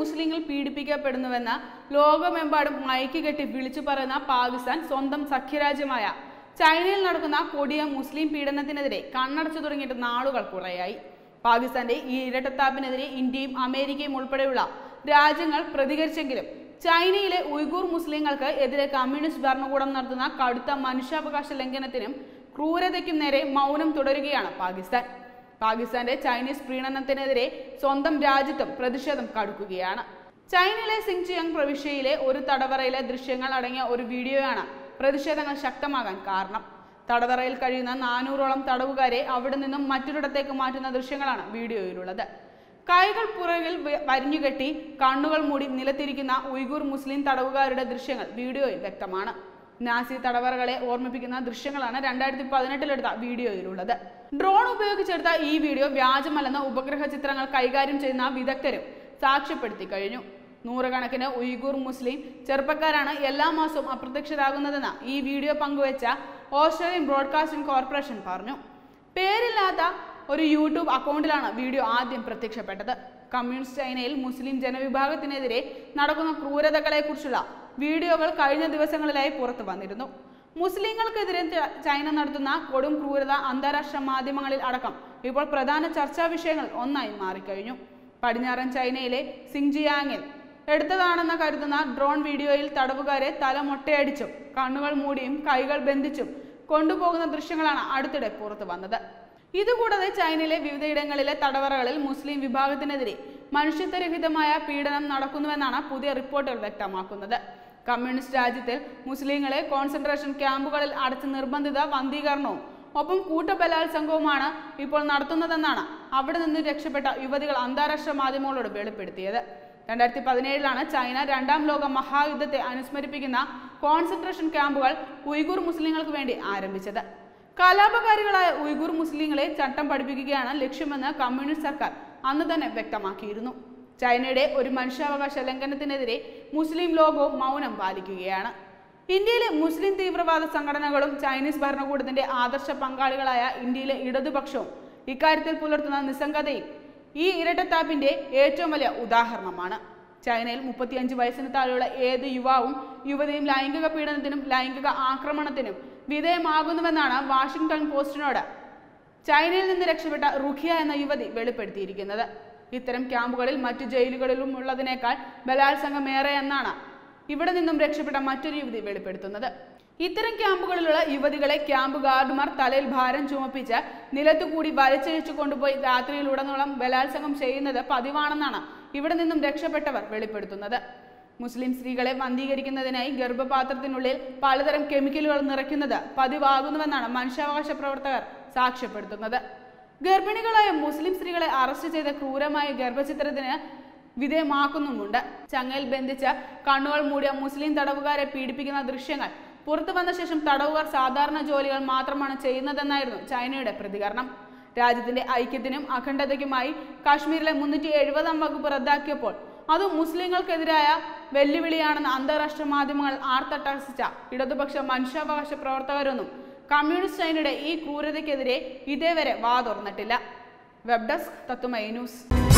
മുസ്ലിങ്ങൾ പീഡിപ്പിക്കപ്പെടുന്നുവെന്ന് ലോകമെമ്പാടും മയക്കുകെട്ടി വിളിച്ചു പറയുന്ന പാകിസ്ഥാൻ സ്വന്തം സഖ്യരാജ്യമായ ചൈനയിൽ നടക്കുന്ന കൊടിയ മുസ്ലിം പീഡനത്തിനെതിരെ കണ്ണടച്ചു തുടങ്ങിയിട്ട് നാളുകൾ കുറയായി പാകിസ്ഥാന്റെ ഈ ഇരട്ടത്താപ്പിനെതിരെ ഇന്ത്യയും അമേരിക്കയും ഉൾപ്പെടെയുള്ള രാജ്യങ്ങൾ പ്രതികരിച്ചെങ്കിലും ചൈനയിലെ ഉയ്ഗൂർ മുസ്ലിങ്ങൾക്ക് എതിരെ കമ്മ്യൂണിസ്റ്റ് ഭരണകൂടം നടത്തുന്ന കടുത്ത മനുഷ്യാവകാശ ലംഘനത്തിനും ക്രൂരതയ്ക്കും നേരെ മൗനം തുടരുകയാണ് പാകിസ്ഥാൻ പാകിസ്ഥാന്റെ ചൈനീസ് പ്രീണനത്തിനെതിരെ സ്വന്തം രാജ്യത്തും പ്രതിഷേധം കടുക്കുകയാണ് ചൈനയിലെ സിങ്ജിയങ് പ്രവിശ്യയിലെ ഒരു തടവറയിലെ ദൃശ്യങ്ങൾ അടങ്ങിയ ഒരു വീഡിയോയാണ് പ്രതിഷേധങ്ങൾ ശക്തമാകാൻ കാരണം തടവറയിൽ കഴിയുന്ന നാനൂറോളം തടവുകാരെ അവിടെ നിന്നും മറ്റൊരിടത്തേക്ക് മാറ്റുന്ന ദൃശ്യങ്ങളാണ് വീഡിയോയിലുള്ളത് കൈകൾ പുറകിൽ വ- വരിഞ്ഞുകെട്ടി കണ്ണുകൾ മൂടി നിലത്തിരിക്കുന്ന ഉയ്ഗൂർ മുസ്ലിം തടവുകാരുടെ ദൃശ്യങ്ങൾ വീഡിയോയിൽ വ്യക്തമാണ് നാസി തടവറകളെ ഓർമ്മിപ്പിക്കുന്ന ദൃശ്യങ്ങളാണ് രണ്ടായിരത്തി പതിനെട്ടിലെടുത്ത വീഡിയോയിലുള്ളത് ഡ്രോൺ ഉപയോഗിച്ചെടുത്ത ഈ വീഡിയോ വ്യാജമല്ലെന്ന ഉപഗ്രഹ ചിത്രങ്ങൾ കൈകാര്യം ചെയ്യുന്ന വിദഗ്ധരും സാക്ഷ്യപ്പെടുത്തി കഴിഞ്ഞു നൂറുകണക്കിന് ഉയ്ഗൂർ മുസ്ലിം ചെറുപ്പക്കാരാണ് എല്ലാ മാസവും അപ്രത്യക്ഷരാകുന്നതെന്ന് ഈ വീഡിയോ പങ്കുവച്ച ഓസ്ട്രേലിയൻ ബ്രോഡ്കാസ്റ്റിംഗ് കോർപ്പറേഷൻ പറഞ്ഞു പേരില്ലാത്ത ഒരു യൂട്യൂബ് അക്കൗണ്ടിലാണ് വീഡിയോ ആദ്യം പ്രത്യക്ഷപ്പെട്ടത് കമ്മ്യൂണിസ്റ്റ് ചൈനയിൽ മുസ്ലിം ജനവിഭാഗത്തിനെതിരെ നടക്കുന്ന ക്രൂരതകളെക്കുറിച്ചുള്ള വീഡിയോകൾ കഴിഞ്ഞ ദിവസങ്ങളിലായി പുറത്തു വന്നിരുന്നു മുസ്ലിങ്ങൾക്കെതിരെ ച- ചൈന നടത്തുന്ന കൊടും ക്രൂരത അന്താരാഷ്ട്ര മാധ്യമങ്ങളിൽ അടക്കം ഇപ്പോൾ പ്രധാന ചർച്ചാ വിഷയങ്ങൾ ഒന്നായി മാറിക്കഴിഞ്ഞു പടിഞ്ഞാറൻ ചൈനയിലെ സിങ്ജിയാങ്ങിൽ എടുത്തതാണെന്ന് കരുതുന്ന ഡ്രോൺ വീഡിയോയിൽ തടവുകാരെ തല മൊട്ടയടിച്ചും കണ്ണുകൾ മൂടിയും കൈകൾ ബന്ധിച്ചും കൊണ്ടുപോകുന്ന ദൃശ്യങ്ങളാണ് അടുത്തിടെ പുറത്തു വന്നത് ഇതുകൂടാതെ ചൈനയിലെ വിവിധയിടങ്ങളിലെ തടവറകളിൽ മുസ്ലിം വിഭാഗത്തിനെതിരെ മനുഷ്യത്വരഹിതമായ പീഡനം നടക്കുന്നുവെന്നാണ് പുതിയ റിപ്പോർട്ടുകൾ വ്യക്തമാക്കുന്നത് കമ്മ്യൂണിസ്റ്റ് രാജ്യത്തിൽ മുസ്ലിങ്ങളെ കോൺസെൻട്രേഷൻ ക്യാമ്പുകളിൽ അടച്ച് നിർബന്ധിത വന്ധീകരണവും ഒപ്പം കൂട്ടബലാത്സംഗവുമാണ് ഇപ്പോൾ നടത്തുന്നതെന്നാണ് അവിടെ നിന്ന് രക്ഷപ്പെട്ട യുവതികൾ അന്താരാഷ്ട്ര മാധ്യമങ്ങളോട് വെളിപ്പെടുത്തിയത് രണ്ടായിരത്തി പതിനേഴിലാണ് ചൈന രണ്ടാം ലോക മഹായുദ്ധത്തെ അനുസ്മരിപ്പിക്കുന്ന കോൺസെൻട്രേഷൻ ക്യാമ്പുകൾ ഉയ്ഗൂർ മുസ്ലിങ്ങൾക്ക് വേണ്ടി ആരംഭിച്ചത് കലാപകാരികളായ ഉയ്ഗൂർ മുസ്ലിങ്ങളെ ചട്ടം പഠിപ്പിക്കുകയാണ് ലക്ഷ്യമെന്ന് കമ്മ്യൂണിസ്റ്റ് സർക്കാർ അന്ന് തന്നെ വ്യക്തമാക്കിയിരുന്നു ചൈനയുടെ ഒരു മനുഷ്യാവകാശ ലംഘനത്തിനെതിരെ മുസ്ലിം ലോകവും മൗനം പാലിക്കുകയാണ് ഇന്ത്യയിലെ മുസ്ലിം തീവ്രവാദ സംഘടനകളും ചൈനീസ് ഭരണകൂടത്തിന്റെ ആദർശ പങ്കാളികളായ ഇന്ത്യയിലെ ഇടതുപക്ഷവും ഇക്കാര്യത്തിൽ പുലർത്തുന്ന നിസ്സംഗതയും ഈ ഇരട്ടത്താപ്പിന്റെ ഏറ്റവും വലിയ ഉദാഹരണമാണ് ചൈനയിൽ മുപ്പത്തിയഞ്ച് വയസ്സിന് താഴെയുള്ള ഏത് യുവാവും യുവതിയും ലൈംഗിക പീഡനത്തിനും ലൈംഗിക ആക്രമണത്തിനും വിധേയമാകുന്നുവെന്നാണ് വാഷിംഗ്ടൺ പോസ്റ്റിനോട് ചൈനയിൽ നിന്ന് രക്ഷപ്പെട്ട റുഖിയ എന്ന യുവതി വെളിപ്പെടുത്തിയിരിക്കുന്നത് ഇത്തരം ക്യാമ്പുകളിൽ മറ്റു ജയിലുകളിലും ഉള്ളതിനേക്കാൾ ബലാത്സംഗം ഏറെ എന്നാണ് ഇവിടെ നിന്നും രക്ഷപ്പെട്ട മറ്റൊരു യുവതി വെളിപ്പെടുത്തുന്നത് ഇത്തരം ക്യാമ്പുകളിലുള്ള യുവതികളെ ക്യാമ്പ് ഗാർഡുമാർ തലയിൽ ഭാരം ചുമപ്പിച്ച് നിലത്തുകൂടി വലിച്ചഴിച്ചു കൊണ്ടുപോയി രാത്രിയിലുടനീളം ബലാത്സംഗം ചെയ്യുന്നത് പതിവാണെന്നാണ് ഇവിടെ നിന്നും രക്ഷപ്പെട്ടവർ വെളിപ്പെടുത്തുന്നത് മുസ്ലിം സ്ത്രീകളെ വന്ധീകരിക്കുന്നതിനായി ഗർഭപാത്രത്തിനുള്ളിൽ പലതരം കെമിക്കലുകൾ നിറയ്ക്കുന്നത് പതിവാകുന്നുവെന്നാണ് മനുഷ്യാവകാശ പ്രവർത്തകർ സാക്ഷ്യപ്പെടുത്തുന്നത് ഗർഭിണികളായ മുസ്ലിം സ്ത്രീകളെ അറസ്റ്റ് ചെയ്ത ക്രൂരമായ ഗർഭചിത്രത്തിന് വിധേയമാക്കുന്നുമുണ്ട് ചങ്ങയിൽ ബന്ധിച്ച് കണ്ണുകൾ മൂടിയ മുസ്ലിം തടവുകാരെ പീഡിപ്പിക്കുന്ന ദൃശ്യങ്ങൾ പുറത്തു വന്ന ശേഷം തടവുകാർ സാധാരണ ജോലികൾ മാത്രമാണ് ചെയ്യുന്നതെന്നായിരുന്നു ചൈനയുടെ പ്രതികരണം രാജ്യത്തിന്റെ ഐക്യത്തിനും അഖണ്ഡതയ്ക്കുമായി കാശ്മീരിലെ മുന്നൂറ്റി എഴുപതാം വകുപ്പ് റദ്ദാക്കിയപ്പോൾ അത് മുസ്ലിങ്ങൾക്കെതിരായ വെല്ലുവിളിയാണെന്ന് അന്താരാഷ്ട്ര മാധ്യമങ്ങൾ ആർത്തട്ടഹസിച്ച ഇടതുപക്ഷ മനുഷ്യാവകാശ പ്രവർത്തകരൊന്നും കമ്മ്യൂണിസ്റ്റ് ചൈനയുടെ ഈ ക്രൂരതയ്ക്കെതിരെ ഇതേവരെ വാ തുറന്നിട്ടില്ല വെബ് ഡെസ്ക് തത്തുമൈ ന്യൂസ്